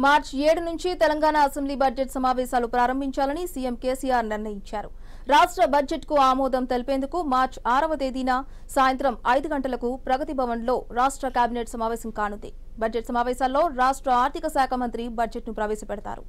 March ఏడు నుంచి Telangana assembly budget సమావేశాలు ప్రారంభించాలని సీఎం కేసీఆర్ నిర్ణయించారు రాష్ట్ర బడ్జెట్ కు ఆమోదం తెలిపేందుకు మార్చ్ ఆరవ తేదీన సాయంత్రం ఐదు గంటలకు ప్రగతి భవన్ లో రాష్ట్ర కేబినెట్ సమావేశం కానుంది బడ్జెట్ సమావేశాల్లో రాష్ట్ర ఆర్థిక శాఖ మంత్రి బడ్జెట్ ను ప్రవేశపెడతారు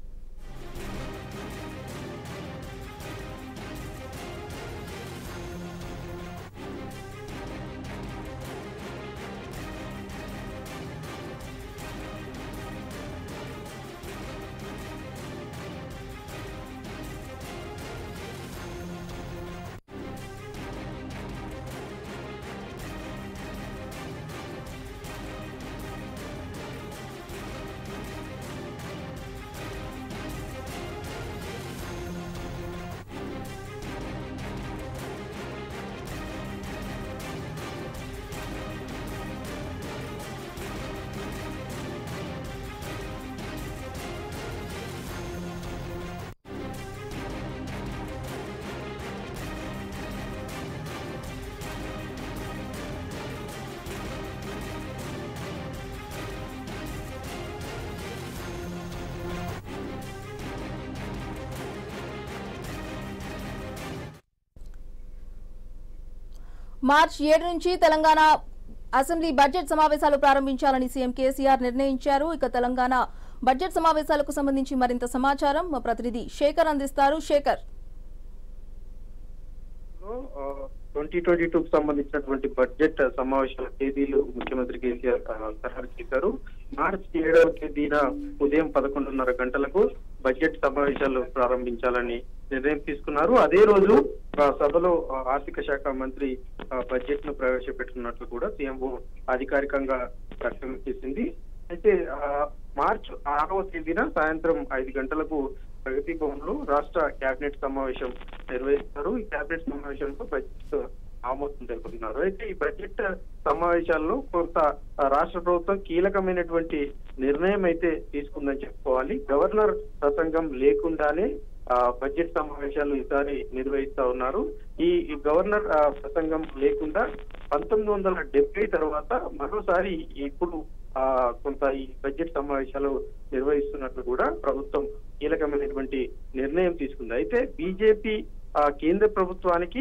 మార్చ్ ఏడు నుంచి తెలంగాణ అసెంబ్లీ బడ్జెట్ సమావేశాలు ప్రారంభించాలని సీఎం కేసీఆర్ నిర్ణయించారు ఇక తెలంగాణ బడ్జెట్ సమావేశాలకు సంబంధించి మరింత సమాచారం మా ప్రతినిధి శేఖర్ అందిస్తారు శేఖర్ ట్వంటీ ట్వంటీ టూ కు సంబంధించినటువంటి బడ్జెట్ సమావేశాల తేదీలు ముఖ్యమంత్రి కేసీఆర్ ఆ, ఖరారు చేశారు మార్చి ఏడవ తేదీన ఉదయం పదకొండున్నర గంటలకు బడ్జెట్ సమావేశాలు ప్రారంభించాలని నిర్ణయం తీసుకున్నారు అదే రోజు ఆ, సభలో ఆ, ఆర్థిక శాఖ మంత్రి ఆ, బడ్జెట్ ను ప్రవేశపెట్టుకున్నట్లు కూడా సీఎంఓ అధికారికంగా ప్రకటన చేసింది అయితే ఆ, మార్చి ఆరవ తేదీన సాయంత్రం ఐదు గంటలకు ప్రగతి భవన్ లో రాష్ట్ర కేబినెట్ సమావేశం నిర్వహిస్తారు ఈ కేబినెట్ సమావేశంలో బడ్జెట్ ఆమోదం తెలుపుతున్నారు అయితే ఈ బడ్జెట్ సమావేశాల్లో కొంత ఆ, రాష్ట్ర ప్రభుత్వం కీలకమైనటువంటి నిర్ణయం అయితే తీసుకుందని చెప్పుకోవాలి గవర్నర్ ప్రసంగం లేకుండానే ఆ, బడ్జెట్ సమావేశాలు ఈసారి నిర్వహిస్తా ఉన్నారు ఈ ఈ గవర్నర్ ఆ, ప్రసంగం లేకుండా పంతొమ్మిది వందల డెబ్బై తర్వాత మరోసారి ఇప్పుడు ఆ కొంత ఈ బడ్జెట్ సమావేశాలు నిర్వహిస్తున్నట్లు కూడా ప్రభుత్వం కీలకమైనటువంటి నిర్ణయం తీసుకుంది అయితే బీజేపీ ఆ, కేంద్ర ప్రభుత్వానికి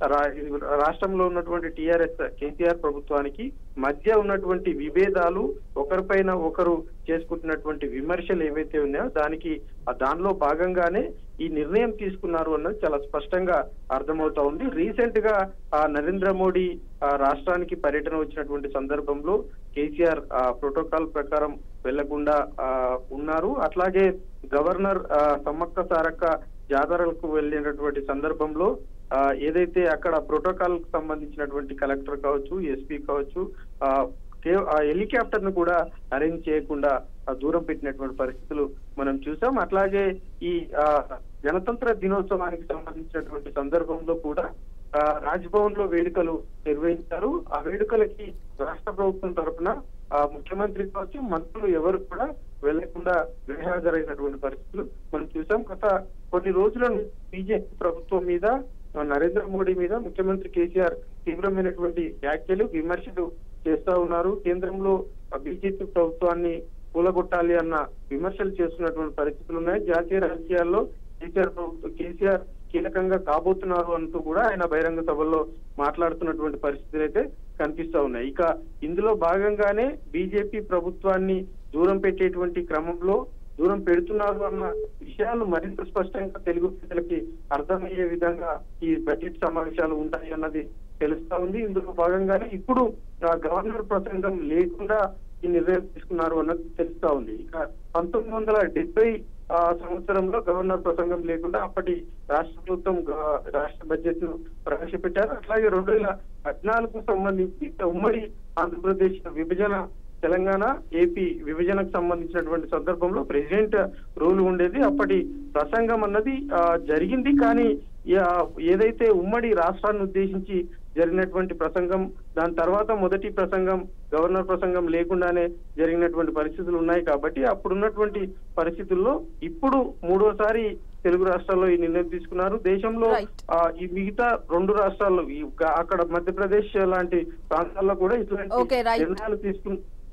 రా- రాష్ట్రంలో ఉన్నటువంటి టిఆర్ఎస్ కేసీఆర్ ప్రభుత్వానికి మధ్య ఉన్నటువంటి విభేదాలు ఒకరిపైన ఒకరు చేసుకుంటున్నటువంటి విమర్శలు ఏవైతే ఉన్నాయో దానికి ఆ దానిలో భాగంగానే ఈ నిర్ణయం తీసుకున్నారు అన్నది చాలా స్పష్టంగా అర్థమవుతా ఉంది రీసెంట్ గా ఆ, నరేంద్ర మోడీ ఆ, రాష్ట్రానికి పర్యటన వచ్చినటువంటి సందర్భంలో కేసీఆర్ ఆ, ప్రోటోకాల్ ప్రకారం వెళ్లకుండా ఆ, ఉన్నారు అట్లాగే గవర్నర్ ఆ, సమ్మక్క సారక్క జాతరలకు వెళ్ళినటువంటి సందర్భంలో ఆ, ఏదైతే అక్కడ ప్రోటోకాల్ కు సంబంధించినటువంటి కలెక్టర్ కావచ్చు ఎస్పీ కావచ్చు ఆ, కే- ఆ హెలికాప్టర్ ను కూడా అరేంజ్ చేయకుండా ఆ, దూరం పెట్టినటువంటి పరిస్థితులు మనం చూసాం అట్లాగే ఈ ఆ, గణతంత్ర దినోత్సవానికి సంబంధించినటువంటి సందర్భంలో కూడా ఆ, రాజ్భవన్ లో వేడుకలు నిర్వహించారు ఆ వేడుకలకి రాష్ట్ర ప్రభుత్వం తరఫున ఆ, ముఖ్యమంత్రి కావచ్చు మంత్రులు ఎవరు కూడా వెళ్లకుండా గృహహాజరైనటువంటి పరిస్థితులు మనం చూసాం గత కొన్ని రోజుల బీజేపీ ప్రభుత్వం మీద ఆ, నరేంద్ర మోడీ మీద ముఖ్యమంత్రి కేసీఆర్ తీవ్రమైనటువంటి వ్యాఖ్యలు విమర్శలు చేస్తా ఉన్నారు కేంద్రంలో బీజేపీ ప్రభుత్వాన్ని కూలగొట్టాలి అన్న విమర్శలు చేస్తున్నటువంటి పరిస్థితులు ఉన్నాయి జాతీయ రాజకీయాల్లో కేసీఆర్ ప్రభుత్వం కేసీఆర్ కీలకంగా కాబోతున్నారు అంటూ కూడా ఆయన బహిరంగ సభల్లో మాట్లాడుతున్నటువంటి పరిస్థితులు అయితే కనిపిస్తా ఉన్నాయి ఇక ఇందులో భాగంగానే బీజేపీ ప్రభుత్వాన్ని దూరం పెట్టేటువంటి క్రమంలో దూరం పెడుతున్నారు అన్న విషయాలు మరింత స్పష్టంగా తెలుగు ప్రజలకి అర్థమయ్యే విధంగా ఈ బడ్జెట్ సమావేశాలు ఉంటాయి అన్నది తెలుస్తా ఉంది ఇందులో భాగంగానే ఇప్పుడు ఆ, గవర్నర్ ప్రసంగం లేకుండా ఈ నిర్ణయం తీసుకున్నారు అన్నది తెలుస్తా ఉంది ఇక పంతొమ్మిది వందల డెబ్బై ఆ, సంవత్సరంలో గవర్నర్ ప్రసంగం లేకుండా అప్పటి రాష్ట్ర ప్రభుత్వం గ- రాష్ట్ర బడ్జెట్ ను ప్రవేశపెట్టారు అట్లాగే రెండు వేల పద్నాలుగు సంబంధించి ఉమ్మడి ఆంధ్రప్రదేశ్ విభజన తెలంగాణ ఏపీ విభజనకు సంబంధించినటువంటి సందర్భంలో ప్రెసిడెంట్ రూల్ ఉండేది అప్పటి ప్రసంగం అన్నది ఆ, జరిగింది కానీ ఆ, ఏదైతే ఉమ్మడి రాష్ట్రాన్ని ఉద్దేశించి జరిగినటువంటి ప్రసంగం దాని తర్వాత మొదటి ప్రసంగం గవర్నర్ ప్రసంగం లేకుండానే జరిగినటువంటి పరిస్థితులు ఉన్నాయి కాబట్టి అప్పుడున్నటువంటి పరిస్థితుల్లో ఇప్పుడు మూడోసారి తెలుగు రాష్ట్రాల్లో ఈ నిర్ణయం తీసుకున్నారు దేశంలో Right. ఆ, ఈ మిగతా రెండు రాష్ట్రాల్లో ఈ గ- అక్కడ మధ్యప్రదేశ్ లాంటి ప్రాంతాల్లో కూడా ఇట్లాంటి Okay, right. నిర్ణయాలు తీసుకు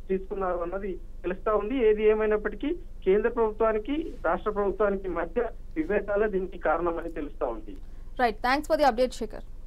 తీసుకున్నారు అన్నది తెలుస్తా ఉంది ఏది ఏమైనప్పటికీ కేంద్ర ప్రభుత్వానికి రాష్ట్ర ప్రభుత్వానికి మధ్య విభేదాలే దీనికి కారణమని తెలుస్తా ఉంది right thanks for the update Shekhar